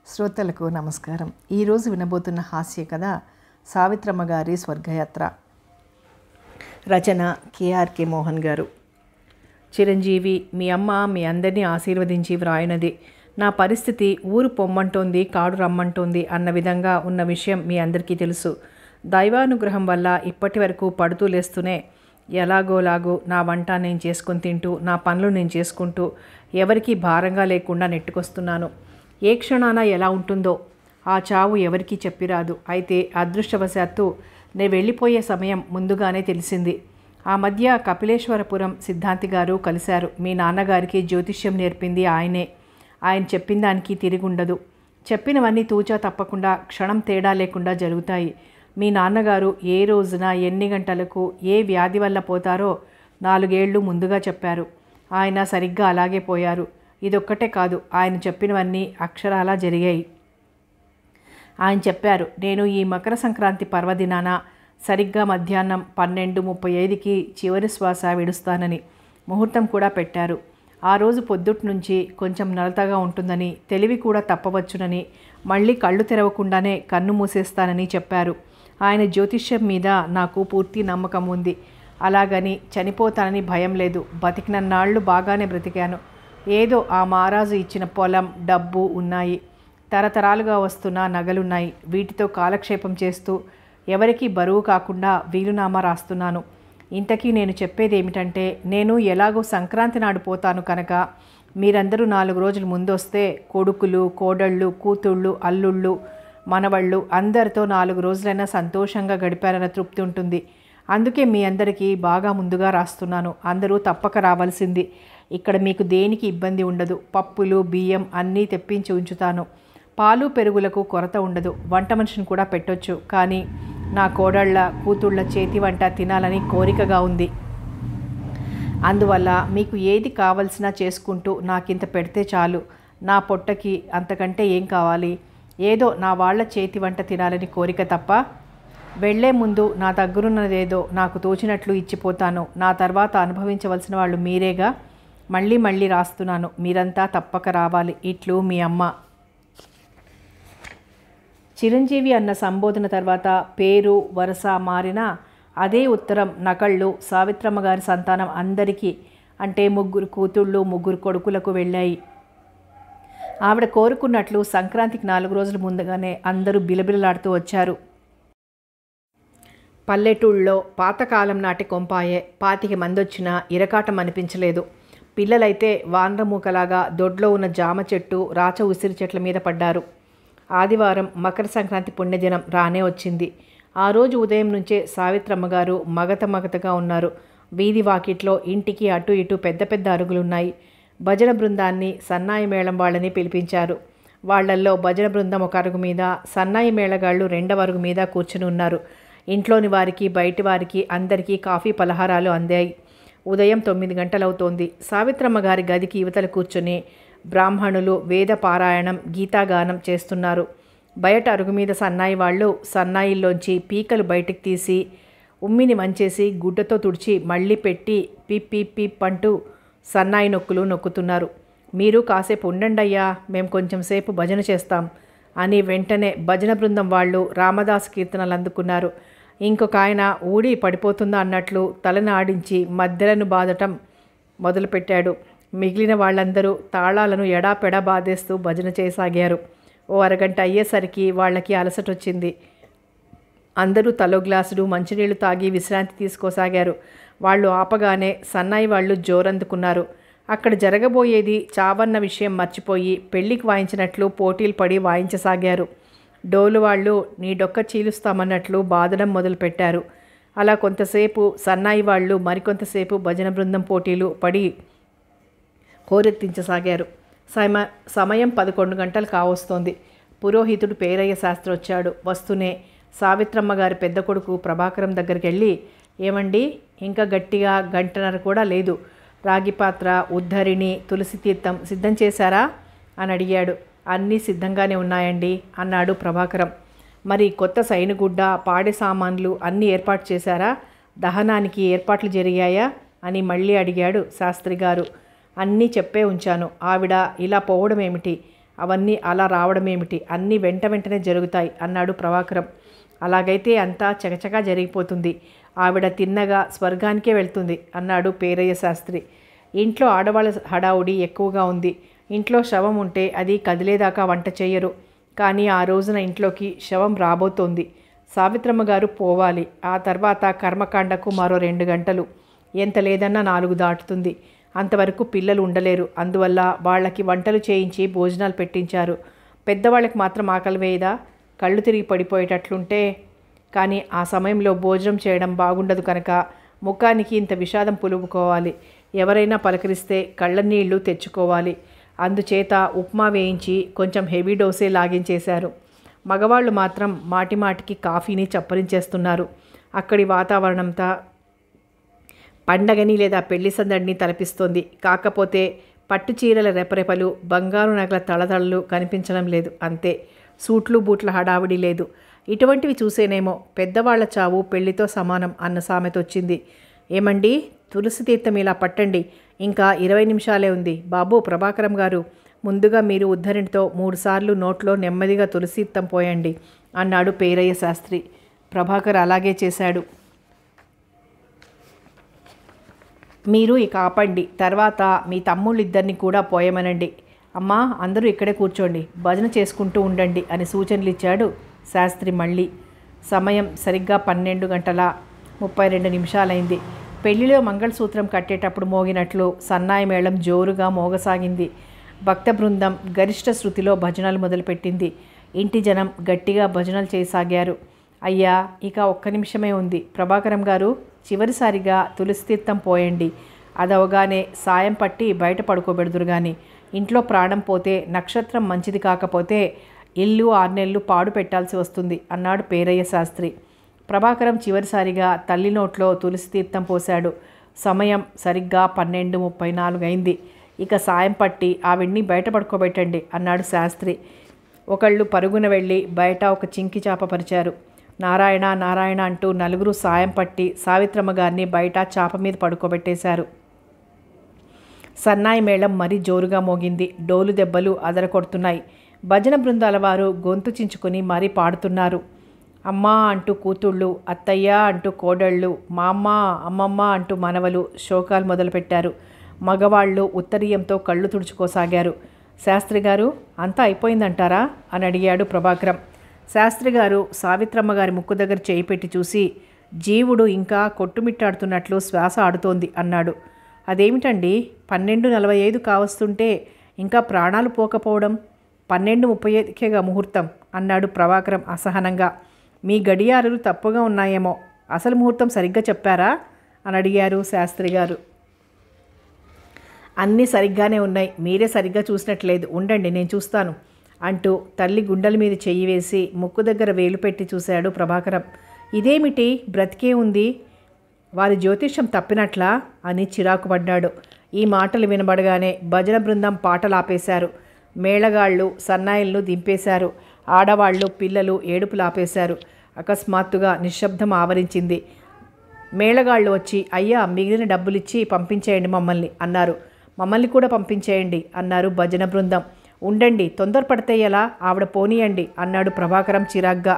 శ్రోతలకు నమస్కారం ఈరోజు వినబోతున్న హాస్య కథ సావిత్రమ్మ గారి స్వర్గయాత్ర రచన కేఆర్కే మోహన్ గారు చిరంజీవి మీ అమ్మ మీ అందరినీ ఆశీర్వదించి వ్రాయినది నా పరిస్థితి ఊరు పొమ్మంటోంది కాడు రమ్మంటోంది అన్న విధంగా ఉన్న విషయం మీ అందరికీ తెలుసు దైవానుగ్రహం వల్ల ఇప్పటి వరకు పడుతూ లేస్తూనే ఎలాగోలాగో నా వంట నేను చేసుకొని తింటూ నా పనులు నేను చేసుకుంటూ ఎవరికీ భారంగా లేకుండా నెట్టుకొస్తున్నాను ఏ క్షణాన ఎలా ఉంటుందో ఆ చావు ఎవరికీ చెప్పిరాదు అయితే అదృష్టవశాత్తు నేను వెళ్ళిపోయే సమయం ముందుగానే తెలిసింది ఆ మధ్య కపిలేశ్వరపురం సిద్ధాంతి గారు కలిశారు మీ నాన్నగారికి జ్యోతిష్యం నేర్పింది ఆయనే ఆయన చెప్పిన దానికి తిరిగుండదు చెప్పినవన్నీ తూచా తప్పకుండా క్షణం తేడా లేకుండా జరుగుతాయి మీ నాన్నగారు ఏ రోజున ఎన్ని గంటలకు ఏ వ్యాధి వల్ల పోతారో నాలుగేళ్లు ముందుగా చెప్పారు ఆయన సరిగ్గా అలాగే పోయారు ఇదొక్కటే కాదు ఆయన చెప్పినవన్నీ అక్షరాలా జరిగాయి ఆయన చెప్పారు నేను ఈ మకర సంక్రాంతి పర్వదినాన సరిగ్గా మధ్యాహ్నం పన్నెండు ముప్పై ఐదుకి చివరి శ్వాస విడుస్తానని ముహూర్తం కూడా పెట్టారు ఆ రోజు పొద్దుటి నుంచి కొంచెం నలతగా ఉంటుందని తెలివి కూడా తప్పవచ్చునని మళ్ళీ కళ్ళు తెరవకుండానే కన్ను మూసేస్తానని చెప్పారు ఆయన జ్యోతిష్యం మీద నాకు పూర్తి నమ్మకం ఉంది అలాగని చనిపోతానని భయం లేదు బతికినన్నాళ్ళు బాగానే బ్రతికాను ఏదో ఆ మహారాజు ఇచ్చిన పొలం డబ్బు ఉన్నాయి తరతరాలుగా వస్తున్న నగలున్నాయి వీటితో కాలక్షేపం చేస్తూ ఎవరికీ బరువు కాకుండా వీలునామా రాస్తున్నాను ఇంతకీ నేను చెప్పేది ఏమిటంటే నేను ఎలాగో సంక్రాంతి నాడు పోతాను కనుక మీరందరూ నాలుగు రోజులు ముందొస్తే కొడుకులు కోడళ్ళు కూతుళ్ళు అల్లుళ్ళు మనవళ్ళు అందరితో నాలుగు రోజులైనా సంతోషంగా గడిపారన్న తృప్తి ఉంటుంది అందుకే మీ అందరికీ బాగా ముందుగా రాస్తున్నాను అందరూ తప్పక రావాల్సింది ఇక్కడ మీకు దేనికి ఇబ్బంది ఉండదు పప్పులు బియ్యం అన్నీ తెప్పించి ఉంచుతాను పాలు పెరుగులకు కొరత ఉండదు వంట మనిషిని కూడా పెట్టొచ్చు కానీ నా కోడళ్ళ కూతుళ్ళ చేతి వంట తినాలని కోరికగా ఉంది అందువల్ల మీకు ఏది కావలసినా చేసుకుంటూ నాకింత పెడితే చాలు నా పొట్టకి అంతకంటే ఏం కావాలి ఏదో నా వాళ్ళ చేతి వంట తినాలని కోరిక తప్ప వెళ్లే ముందు నా దగ్గరున్నదేదో నాకు తోచినట్లు ఇచ్చిపోతాను నా తర్వాత అనుభవించవలసిన వాళ్ళు మీరేగా మళ్ళీ మళ్ళీ రాస్తున్నాను మీరంతా తప్పక రావాలి ఇట్లు మీ అమ్మ చిరంజీవి అన్న సంబోధన తర్వాత పేరు వరుస మారిన అదే ఉత్తరం నకళ్ళు సావిత్రమ్మ గారి సంతానం అందరికీ అంటే ముగ్గురు కూతుళ్ళు ముగ్గురు కొడుకులకు వెళ్ళాయి ఆవిడ కోరుకున్నట్లు సంక్రాంతికి నాలుగు రోజుల ముందుగానే అందరూ బిలబిలలాడుతూ వచ్చారు పల్లెటూళ్ళలో పాతకాలం నాటి కొంపాయే పాతికి మందొచ్చినా ఇరకాటం అనిపించలేదు పిల్లలైతే వానరమూకలాగా దొడ్లో ఉన్న జామ చెట్టు రాచ ఉసిరి చెట్ల మీద పడ్డారు ఆదివారం మకర సంక్రాంతి పుణ్యదినం రానే వచ్చింది ఆ రోజు ఉదయం నుంచే సావిత్రమ్మ గారు మగత మగతగా ఉన్నారు వీధి వాకిట్లో ఇంటికి అటు ఇటు పెద్ద పెద్ద అరుగులున్నాయి భజన బృందాన్ని సన్నాయి మేళం వాళ్ళని పిలిపించారు వాళ్లల్లో భజన బృందం ఒక అరుగు మీద సన్నాయి మేళగాళ్ళు రెండవ అరుగు మీద కూర్చుని ఉన్నారు ఇంట్లోని వారికి బయటి వారికి అందరికీ కాఫీ పలహారాలు అందాయి ఉదయం తొమ్మిది గంటలవుతోంది సావిత్రమ్మ గారి గదికి యువతలు కూర్చుని బ్రాహ్మణులు వేద పారాయణం గీతాగానం చేస్తున్నారు బయట అరుగు మీద సన్నాయి వాళ్ళు సన్నాయిల్లోంచి పీకలు బయటికి తీసి ఉమ్మిని మంచేసి గుడ్డతో తుడిచి మళ్ళీ పెట్టి పిప్ పిప్ పిప్ అంటూ సన్నాయి నొక్కులు నొక్కుతున్నారు మీరు కాసేపు ఉండండి అయ్యా మేము కొంచెం సేపు భజన చేస్తాం అని వెంటనే భజన బృందం వాళ్ళు రామదాస్ కీర్తనలు అందుకున్నారు ఇంకొక ఆయన ఊడి పడిపోతుందా అన్నట్లు తలను ఆడించి మధ్యలను బాదటం మొదలుపెట్టాడు మిగిలిన వాళ్ళందరూ తాళాలను ఎడాపెడా బాధేస్తూ భజన చేయసాగారు ఓ అరగంట అయ్యేసరికి వాళ్ళకి అలసట వచ్చింది అందరూ తలో గ్లాసులు మంచినీళ్లు తాగి విశ్రాంతి తీసుకోసాగారు వాళ్ళు ఆపగానే సన్నాయి వాళ్ళు జోరందుకున్నారు అక్కడ జరగబోయేది చావన్న విషయం మర్చిపోయి పెళ్లికి వాయించినట్లు పోటీలు పడి వాయించసాగారు డోలు వాళ్ళు నీ డొక్క చీలుస్తామన్నట్లు బాదడం మొదలుపెట్టారు అలా కొంతసేపు సన్నాయి వాళ్ళు మరికొంతసేపు భజన బృందం పోటీలు పడి హోరెత్తించసాగారు సమ సమయం పదకొండు గంటలు కావస్తోంది పురోహితుడు పేరయ్య శాస్త్రి వచ్చాడు వస్తూనే సావిత్రమ్మ గారి పెద్ద కొడుకు ప్రభాకరం దగ్గరికి వెళ్ళి ఏమండి ఇంకా గట్టిగా గంటన్నర కూడా లేదు రాగి పాత్ర ఉద్ధరిణి తులసి తీర్థం సిద్ధం చేశారా అని అడిగాడు అన్నీ సిద్ధంగానే ఉన్నాయండి అన్నాడు ప్రభాకరం మరి కొత్త సైనుగుడ్డ పాడే సామాన్లు అన్నీ ఏర్పాటు చేశారా దహనానికి ఏర్పాట్లు జరిగాయా అని మళ్ళీ అడిగాడు శాస్త్రి గారు అన్నీ చెప్పే ఉంచాను ఆవిడ ఇలా పోవడం ఏమిటి అవన్నీ అలా రావడమేమిటి అన్నీ వెంట వెంటనే జరుగుతాయి అన్నాడు ప్రభాకరం అలాగైతే అంతా చకచకా జరిగిపోతుంది ఆవిడ తిన్నగా స్వర్గానికే వెళ్తుంది అన్నాడు పేరయ్య శాస్త్రి ఇంట్లో ఆడవాళ్ళ హడావుడి ఎక్కువగా ఉంది ఇంట్లో శవం ఉంటే అది కదిలేదాకా వంట చేయరు కానీ ఆ రోజున ఇంట్లోకి శవం రాబోతోంది సావిత్రమ్మ గారు పోవాలి ఆ తర్వాత కర్మకాండకు మరో రెండు గంటలు ఎంత లేదన్నా నాలుగు దాటుతుంది అంతవరకు పిల్లలు ఉండలేరు అందువల్ల వాళ్ళకి వంటలు చేయించి భోజనాలు పెట్టించారు పెద్దవాళ్ళకి మాత్రం ఆకలి వేయదా కళ్ళు తిరిగి పడిపోయేటట్లుంటే కానీ ఆ సమయంలో భోజనం చేయడం బాగుండదు కనుక ముఖానికి ఇంత విషాదం పులుపుకోవాలి ఎవరైనా పలకరిస్తే కళ్ళ నీళ్లు తెచ్చుకోవాలి అందుచేత ఉప్మా వేయించి కొంచెం హెవీ డోసే లాగించేశారు మగవాళ్ళు మాత్రం మాటిమాటికి కాఫీని చప్పరించేస్తున్నారు అక్కడి వాతావరణంతా పండగని లేదా పెళ్లి సందడిని తలపిస్తోంది కాకపోతే పట్టు చీరల రెపరెపలు బంగారు నగల తళతళలు కనిపించడం లేదు అంతే సూట్లు బూట్ల హడావిడి లేదు ఇటువంటివి చూసేనేమో పెద్దవాళ్ల చావు పెళ్లితో సమానం అన్న సామెత వచ్చింది ఏమండి తులసి తీర్థం ఇలా పట్టండి ఇంకా ఇరవై నిమిషాలే ఉంది బాబు ప్రభాకరం గారు ముందుగా మీరు ఉద్ధరణితో మూడుసార్లు నోట్లో నెమ్మదిగా తులసి తీర్థం పోయండి అన్నాడు పేరయ్య శాస్త్రి ప్రభాకర్ అలాగే చేశాడు మీరు ఇక ఆపండి తర్వాత మీ తమ్ముళ్ళిద్దరిని కూడా పోయమనండి అమ్మా అందరూ ఇక్కడే కూర్చోండి భజన చేసుకుంటూ ఉండండి అని సూచనలు ఇచ్చాడు శాస్త్రి మళ్ళీ సమయం సరిగ్గా పన్నెండు గంటల ముప్పై రెండు నిమిషాలైంది పెళ్లిలో మంగళసూత్రం కట్టేటప్పుడు మోగినట్లు సన్నాయి మేళం జోరుగా మోగసాగింది భక్త బృందం గరిష్ట శృతిలో భజనలు మొదలుపెట్టింది ఇంటి జనం గట్టిగా భజనలు చేయసాగారు అయ్యా ఇక ఒక్క నిమిషమే ఉంది ప్రభాకరం గారు చివరిసారిగా తులసి తీర్థం పోయండి అదవగానే సాయం పట్టి బయట పడుకోబెడుదురు కానీ ఇంట్లో ప్రాణం పోతే నక్షత్రం మంచిది కాకపోతే ఇల్లు ఆరు నెలలు పాడు పెట్టాల్సి వస్తుంది అన్నాడు పేరయ్య శాస్త్రి ప్రభాకరం చివరిసారిగా తల్లి నోట్లో తులసి తీర్థం పోశాడు సమయం సరిగ్గా పన్నెండు ముప్పై నాలుగు అయింది ఇక సాయం పట్టి ఆవిడ్ని బయట పడుకోబెట్టండి అన్నాడు శాస్త్రి ఒకళ్ళు పరుగున వెళ్ళి బయట ఒక చింకి చాప పరిచారు నారాయణ నారాయణ అంటూ నలుగురు సాయం పట్టి సావిత్రమ్మ గారిని బయట చాప మీద పడుకోబెట్టేశారు సన్నాయి మేళం మరీ జోరుగా మోగింది డోలు దెబ్బలు అదరకొడుతున్నాయి భజన బృందాల వారు గొంతు చించుకొని మరీ పాడుతున్నారు అమ్మా అంటూ కూతుళ్ళు అత్తయ్య అంటూ కోడళ్ళు మా అమ్మ అమ్మమ్మ అంటూ మనవలు శోకాలు మొదలుపెట్టారు మగవాళ్ళు ఉత్తరీయంతో కళ్ళు తుడుచుకోసాగారు శాస్త్రి గారు అంతా అయిపోయిందంటారా అని అడిగాడు ప్రభాకరం శాస్త్రి గారు సావిత్రమ్మ గారి ముక్కు దగ్గర చేయి పెట్టి చూసి జీవుడు ఇంకా కొట్టుమిట్టాడుతున్నట్లు శ్వాస ఆడుతోంది అన్నాడు అదేమిటండి పన్నెండు నలభై ఐదు కావస్తుంటే ఇంకా ప్రాణాలు పోకపోవడం పన్నెండు ముప్పై ఐదుకేగా ముహూర్తం అన్నాడు ప్రభాకరం అసహనంగా మీ గడియారులు తప్పుగా ఉన్నాయేమో అసలు ముహూర్తం సరిగ్గా చెప్పారా అని అడిగారు శాస్త్రి గారు అన్నీ సరిగ్గానే ఉన్నాయి మీరే సరిగ్గా చూసినట్లేదు ఉండండి నేను చూస్తాను అంటూ తల్లి గుండెల మీద చెయ్యి వేసి ముక్కు దగ్గర వేలు పెట్టి చూశాడు ప్రభాకరం ఇదేమిటి బ్రతికే ఉంది వారి జ్యోతిష్యం తప్పినట్లా అని చిరాకు పడ్డాడు ఈ మాటలు వినబడగానే భజన బృందం పాటలు ఆపేశారు మేళగాళ్ళు సన్నాయిలను దింపేశారు ఆడవాళ్ళు పిల్లలు ఏడుపులు ఆపేశారు అకస్మాత్తుగా నిశ్శబ్దం ఆవరించింది మేళగాళ్ళు వచ్చి అయ్యా మిగిలిన డబ్బులిచ్చి పంపించేయండి మమ్మల్ని అన్నారు మమ్మల్ని కూడా పంపించేయండి అన్నారు భజన బృందం ఉండండి తొందరపడితే ఎలా ఆవిడ పోనీయండి అన్నాడు ప్రభాకరం చిరాగ్గా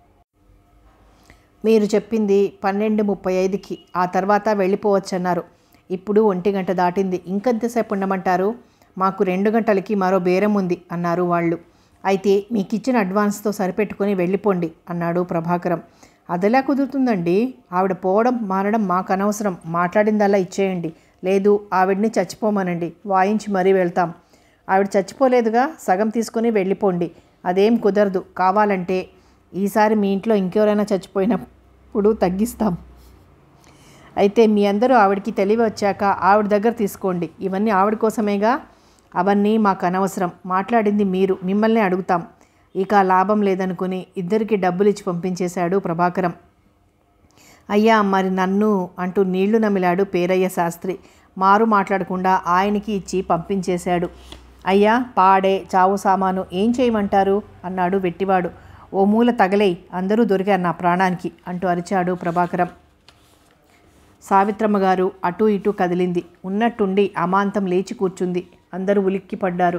మీరు చెప్పింది పన్నెండు ముప్పై ఐదుకి ఆ తర్వాత వెళ్ళిపోవచ్చన్నారు ఇప్పుడు ఒంటి గంట దాటింది ఇంకెంతసేపు ఉండమంటారు మాకు రెండు గంటలకి మరో బేరం ఉంది అన్నారు వాళ్ళు అయితే మీకు ఇచ్చిన అడ్వాన్స్తో సరిపెట్టుకొని వెళ్ళిపోండి అన్నాడు ప్రభాకరం అదెలా కుదురుతుందండి ఆవిడ పోవడం మారడం మాకు అనవసరం మాట్లాడిందల్లా ఇచ్చేయండి లేదు ఆవిడ్ని చచ్చిపోమనండి వాయించి మరీ వెళ్తాం ఆవిడ చచ్చిపోలేదుగా సగం తీసుకొని వెళ్ళిపోండి అదేం కుదరదు కావాలంటే ఈసారి మీ ఇంట్లో ఇంకెవరైనా చచ్చిపోయినప్పుడు తగ్గిస్తాం అయితే మీ అందరూ ఆవిడకి తెలివి వచ్చాక ఆవిడ దగ్గర తీసుకోండి ఇవన్నీ ఆవిడ కోసమేగా అవన్నీ మాకు అనవసరం మాట్లాడింది మీరు మిమ్మల్ని అడుగుతాం ఇక లాభం లేదనుకుని ఇద్దరికి డబ్బులు ఇచ్చి పంపించేశాడు ప్రభాకరం అయ్యా మరి నన్ను అంటూ నీళ్లు నమిలాడు పేరయ్య శాస్త్రి మారు మాట్లాడకుండా ఆయనకి ఇచ్చి పంపించేశాడు అయ్యా పాడే చావు సామాను ఏం చేయమంటారు అన్నాడు వెట్టివాడు ఓ మూల తగలేయ్ అందరూ దొరికారు నా ప్రాణానికి అంటూ అరిచాడు ప్రభాకరం సావిత్రమ్మ గారు అటూ ఇటూ కదిలింది ఉన్నట్టుండి అమాంతం లేచి కూర్చుంది అందరూ ఉలిక్కి పడ్డారు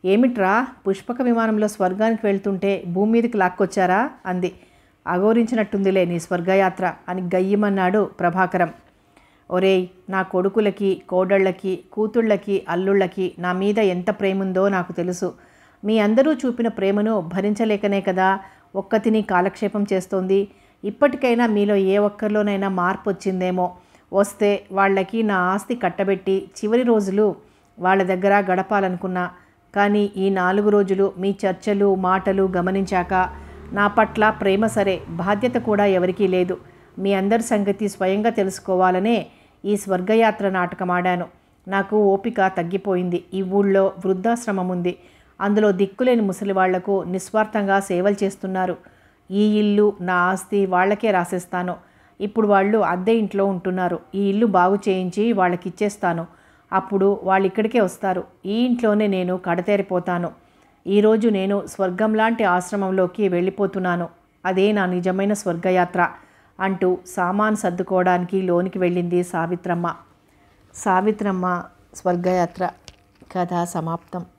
ఏమిట్రా పుష్పక విమానంలో స్వర్గానికి వెళ్తుంటే భూమి మీదకి లాక్కొచ్చారా అంది అఘోరించినట్టుందిలే నీ స్వర్గయాత్ర అని గయ్యమన్నాడు ప్రభాకరం ఒరేయ్ నా కొడుకులకి కోడళ్ళకి కూతుళ్ళకి అల్లుళ్ళకి నా మీద ఎంత ప్రేముందో నాకు తెలుసు మీ అందరూ చూపిన ప్రేమను భరించలేకనే కదా ఒక్కతిని కాలక్షేపం చేస్తోంది ఇప్పటికైనా మీలో ఏ ఒక్కరిలోనైనా మార్పు వచ్చిందేమో వస్తే వాళ్ళకి నా ఆస్తి కట్టబెట్టి చివరి రోజులు వాళ్ళ దగ్గర గడపాలనుకున్నా కానీ ఈ నాలుగు రోజులు మీ చర్చలు మాటలు గమనించాక నా పట్ల ప్రేమ సరే బాధ్యత కూడా ఎవరికీ లేదు మీ అందరి సంగతి స్వయంగా తెలుసుకోవాలనే ఈ స్వర్గయాత్ర నాటకం ఆడాను నాకు ఓపిక తగ్గిపోయింది ఈ ఊళ్ళో వృద్ధాశ్రమం ఉంది అందులో దిక్కులేని ముసలి వాళ్లకు నిస్వార్థంగా సేవలు చేస్తున్నారు ఈ ఇల్లు నా ఆస్తి వాళ్ళకే రాసేస్తాను ఇప్పుడు వాళ్ళు అద్దె ఇంట్లో ఉంటున్నారు ఈ ఇల్లు బాగు చేయించి వాళ్ళకి ఇచ్చేస్తాను అప్పుడు వాళ్ళు ఇక్కడికే వస్తారు ఈ ఇంట్లోనే నేను కడతేరిపోతాను ఈరోజు నేను స్వర్గం లాంటి ఆశ్రమంలోకి వెళ్ళిపోతున్నాను అదే నా నిజమైన స్వర్గయాత్ర అంటూ సామాన్ సర్దుకోవడానికి లోనికి వెళ్ళింది సావిత్రమ్మ సావిత్రమ్మ స్వర్గయాత్ర కథ సమాప్తం